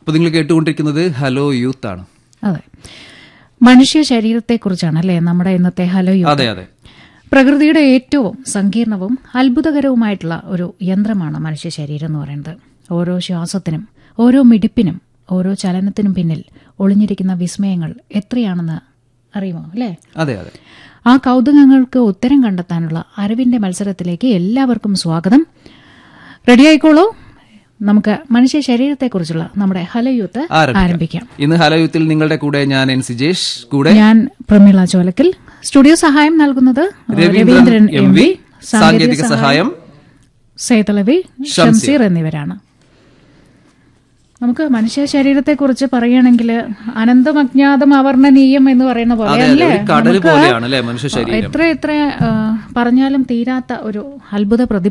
അപ്പോൾ നിങ്ങൾ കേട്ടുകൊണ്ടിരിക്കുന്നത് ഹലോ യൂത്ത് ആണ് അതെ മനുഷ്യ ശരീരത്തെക്കുറിച്ചാണ് അല്ലേ നമ്മുടെ ഇന്നത്തെ ഹലോ യുദ്ധം. അതെ അതെ പ്രകൃതിയുടെ ഏറ്റവും സങ്കീർണവും അത്ഭുതകരവുമായിട്ടുള്ള ഒരു യന്ത്രമാണ് മനുഷ്യ ശരീരം എന്ന് പറയുന്നത് ഓരോ ശ്വാസത്തിനും ഓരോ മിടിപ്പിനും ഓരോ ചലനത്തിനും പിന്നിൽ ഒളിഞ്ഞിരിക്കുന്ന വിസ്മയങ്ങൾ എത്രയാണെന്ന് അറിയുമോ അല്ലേ അതെ അതെ ആ കൗതുകങ്ങൾക്ക് ഉത്തരം കണ്ടെത്താനുള്ള അറിവിന്റെ മത്സരത്തിലേക്ക് എല്ലാവർക്കും സ്വാഗതം റെഡി ആയിക്കോളൂ നമുക്ക് മനുഷ്യ ശരീരത്തെക്കുറിച്ചുള്ള നമ്മുടെ ഹലോ യൂത്ത് ആരംഭിക്കാം. ആരംഭിക്കാം ഇന്ന് ഹലോ യൂത്തിൽ നിങ്ങളുടെ കൂടെ ഞാൻ എൻ സിജേഷ് കൂടെ ഞാൻ പ്രമീള ചോലക്കൽ സ്റ്റുഡിയോ സഹായം നൽകുന്നത് രവീന്ദ്രൻ എം വി സാങ്കേതിക സഹായം സേതലവി ഷംസീർ എന്നിവരാണ് നമുക്ക് മനുഷ്യ ശരീരത്തെക്കുറിച്ച് പറയുകയാണെങ്കിൽ അനന്തം അജ്ഞാതം അവർണ്ണനീയം എന്ന് പറയുന്ന പോലെ അതെ അതെ അല്ലേ ഒരു കടൽ നമുക്ക് പോലെയാണ് അല്ലേ മനുഷ്യ ശരീരം എത്ര എത്ര ആ, പറഞ്ഞാലും തീരാത്ത ഒരു അത്ഭുത